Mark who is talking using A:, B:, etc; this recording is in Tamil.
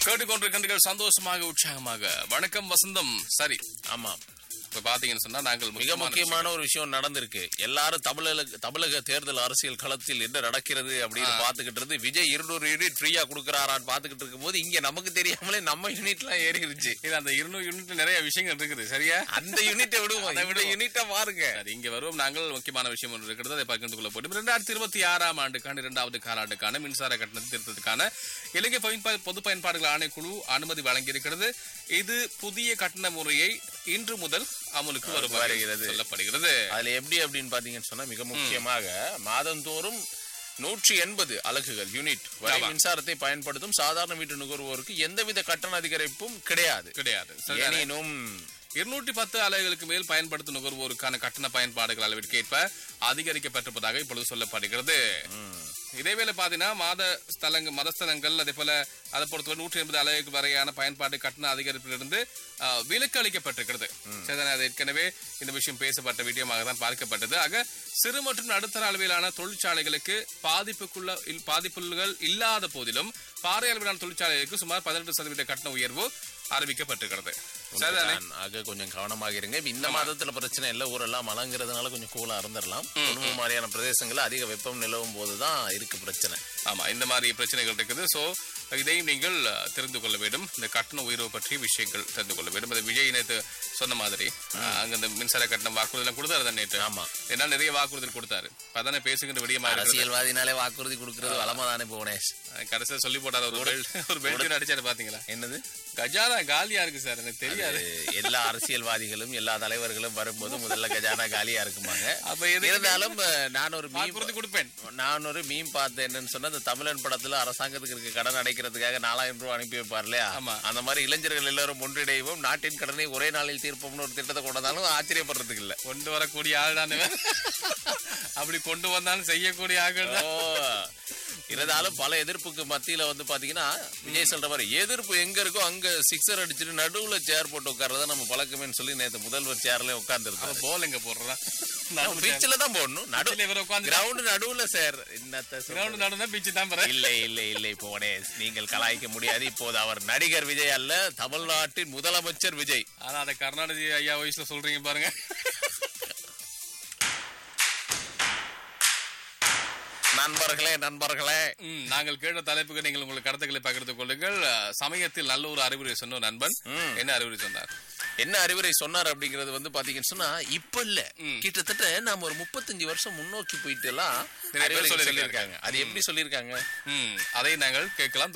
A: கேட்டுக்கொண்டிருக்கின்றீர்கள் சந்தோஷமாக உற்சாகமாக வணக்கம் வசந்தம் சரி
B: ஆமா
A: இப்ப பாத்தீங்கன்னு சொன்னா நாங்கள்
B: மிக முக்கியமான ஒரு விஷயம் நடந்திருக்கு எல்லாரும் தமிழக தமிழக தேர்தல் அரசியல் களத்தில் என்ன நடக்கிறது அப்படின்னு பாத்துக்கிட்டு இருந்து விஜய் இருநூறு யூனிட் ஃப்ரீயா கொடுக்கறாரான்னு பாத்துக்கிட்டு இருக்கும்போது இங்க நமக்கு தெரியாமலே நம்ம யூனிட்லாம் ஏறி இருந்துச்சு
A: இது அந்த இருநூறு யூனிட் நிறைய விஷயங்கள் இருக்குது சரியா
B: அந்த யூனிட்டை விடுவோம்
A: அதை
B: இந்த
A: விடுவோம்.
B: யூனிட்டை பாருங்க
A: சரி இங்க வருவோம் நாங்கள் முக்கியமான விஷயம் ஒன்று இருக்கிறது அதை பகிர்ந்து கொள்ள போடும் இரண்டாயிரத்தி இருபத்தி ஆறாம் ஆண்டுக்கான இரண்டாவது காலாண்டுக்கான மின்சார கட்டண திருத்தத்துக்கான இலங்கை பயன்பா- பொது பயன்பாடுகள் ஆணைக்குழு அனுமதி வழங்கியிருக்கிறது இது புதிய கட்டண முறையை இன்று முதல் அமலுக்கு வரும்
B: வருகிறது.
A: வருகிறது சொல்லப்படுகிறது
B: அதுல எப்படி அப்படின்னு பாத்தீங்கன்னு சொன்னா மிக முக்கியமாக மாதந்தோறும் நூற்றி எண்பது அலகுகள் யூனிட் வரை
A: ஆமா.
B: மின்சாரத்தை பயன்படுத்தும் சாதாரண வீட்டு நுகர்வோருக்கு எந்தவித கட்டண அதிகரிப்பும் கிடையாது
A: கிடையாது சரிதானே?
B: எனினும்
A: இருநூற்றி பத்து அலைகளுக்கு மேல் பயன்படுத்தும் நுகர்வோருக்கான கட்டண பயன்பாடுகள் அளவிற்கேற்ப அதிகரிக்கப்பட்டிருப்பதாக இப்பொழுது சொல்லப்படுகிறது இதேவேளை பாத்தீங்கன்னா மாத ஸ்தலங்கள் மதஸ்தலங்கள் அதே போல அதை பொறுத்தவரை நூற்றி எண்பது அலைக்கு வரையான பயன்பாடு கட்டண அதிகரிப்பிலிருந்து ஆஹ், விலக்கு அளிக்கப்பட்டிருக்கிறது சரிதானே அது ஏற்கனவே இந்த விஷயம் பேசப்பட்ட வீடியோமாக தான் பார்க்கப்பட்டது ஆக சிறு மற்றும் நடுத்தர அளவிலான தொழிற்சாலைகளுக்கு பாதிப்புக்குள்ள இல்- பாதிப்புகள் இல்லாத போதிலும் பாறை அளவிலான தொழிற்சாலைகளுக்கு சுமார் பதினெட்டு சதவீத கட்டண உயர்வு அறிவிக்கப்பட்டிருக்கிறது சரிதானே
B: உண்மைதான். ஆக கொஞ்சம் கவனமாக இருங்க இப்ப இந்த மாதத்துல பிரச்சனை இல்ல ஊரெல்லாம் மழங்கிறதுனால கொஞ்சம் கூலா இருந்துடலாம் கொழும்பு மாதிரியான பிரதேசங்கள்ல அதிக வெப்பம் நிலவும் போதுதான் இருக்கு பிரச்சனை
A: ஆமா இந்த மாதிரி பிரச்சனைகள் இருக்குது சோ இதையும் நீங்கள் அஹ், தெரிந்து கொள்ள வேண்டும் இந்த கட்டண உயர்வு பற்றிய விஷயங்கள் தெரிந்து கொள்ள வேண்டும் அது விஜய் நேற்று சொன்ன மாதிரி அஹ், அங்க இந்த மின்சார கட்டணம் வாக்குறுதி கொடுத்தாரு தான் நேற்று
B: ஆமா
A: என்னால் நிறைய வாக்குறுதி கொடுத்தாரு அதானே பேசுகின்ற விடியமா இருக்கிறது
B: அரசியல்வாதினாலே வாக்குறுதி கொடுக்கறது வளமா தானே புவனேஷ்
A: கடைசியா சொல்லி போட்டாரு ஒரு belt- ஒரு பெல்ட் அடிச்சாரு பாத்தீங்களா
B: என்னது
A: கஜானா காலியா இருக்கு சார் எனக்கு தெரியாது
B: அது எல்லா அரசியல்வாதிகளும் எல்லா தலைவர்களும் வரும்போது முதல்ல கஜானா காலியா இருக்குமாங்க
A: அப்ப எதுக்கு
B: இருந்தாலும் அஹ், நான் ஒரு மீம்
A: வாக்குறுதி கொடுப்பேன்
B: நான் ஒரு மீம் பார்த்தேன் என்னன்னு சொன்னா இந்த தமிழன் படத்துல அரசாங்கத்துக்கு இருக்க கடன் அடைக்கிறதுக்காக நாலாயிரம் ரூபாய் அனுப்பி வைப்பார் இல்லையா
A: ஆமா.
B: அந்த மாதிரி இளைஞர்கள் எல்லாரும் ஒன்றிணைவோம் நாட்டின் கடனை ஒரே நாளில் தீர்ப்போம்னு ஒரு திட்டத்தை கொண்டு வந்தாலும் ஆச்சரியப்படுறதுக்கு இல்ல
A: கொண்டு வரக்கூடிய ஆள் தானே அப்படி கொண்டு வந்தாலும் செய்யக்கூடிய ஆட்கள் தான்
B: ஓ இருந்தாலும் பல எதிர்ப்புக்கு மத்தியில வந்து பாத்தீங்கன்னா விஜய் சொல்ற மாதிரி எதிர்ப்பு எங்க இருக்கோ அங்க சிக்ஸர் அடிச்சுட்டு நடுவுல சேர் போட்டு உட்கார்றத நம்ம பழக்கமேன்னு சொல்லி நேத்து முதல்வர் சேர்ல உட்கார்ந்து
A: அவன் போல் எங்க போடுறா
B: பிச்சில தான் போடணும் நடு
A: நடுவுல இவர் உட்கார்ந்து
B: கிரவுண்ட் நடுவுல சார் என்னத்த சொல்றது?
A: கிரவுண்ட் நடுனா பிச்சு தான் பாரு.
B: இல்லை இல்லை இல்லை போனே நீங்கள் கலாய்க்க முடியாது இப்போது அவர் நடிகர் விஜய் அல்ல தமிழ்நாட்டின் முதலமைச்சர் விஜய்
A: ஆனா அதை கருணாநிதி ஐயா வயசுல சொல்றீங்க பாருங்க
B: நண்பர்களே நண்பர்களே
A: ம், நாங்கள் கேட்ட தலைப்புக்கு நீங்கள் உங்கள் கருத்துக்களை பகிர்ந்து கொள்ளுங்கள் அஹ், சமயத்தில் நல்ல ஒரு அறிவுரை சொன்ன ஒரு நண்பன்
B: ம்.
A: என்ன அறிவுரை சொன்னார்
B: என்ன அறிவுரை சொன்னார் அப்படிங்கறது வந்து பாத்தீங்கன்னு சொன்னா இப்ப இல்ல கிட்டத்தட்ட நாம ஒரு முப்பத்தஞ்சு வருஷம் முன்னோக்கி போயிட்டு எல்லாம்
A: நிறைய பேர்
B: அறிவுரை
A: சொல்லியிருக்காங்க.
B: சொல்லியிருக்காங்க அது எப்படி சொல்லியிருக்காங்க
A: ம், அதை நாங்கள் கேட்கலாம்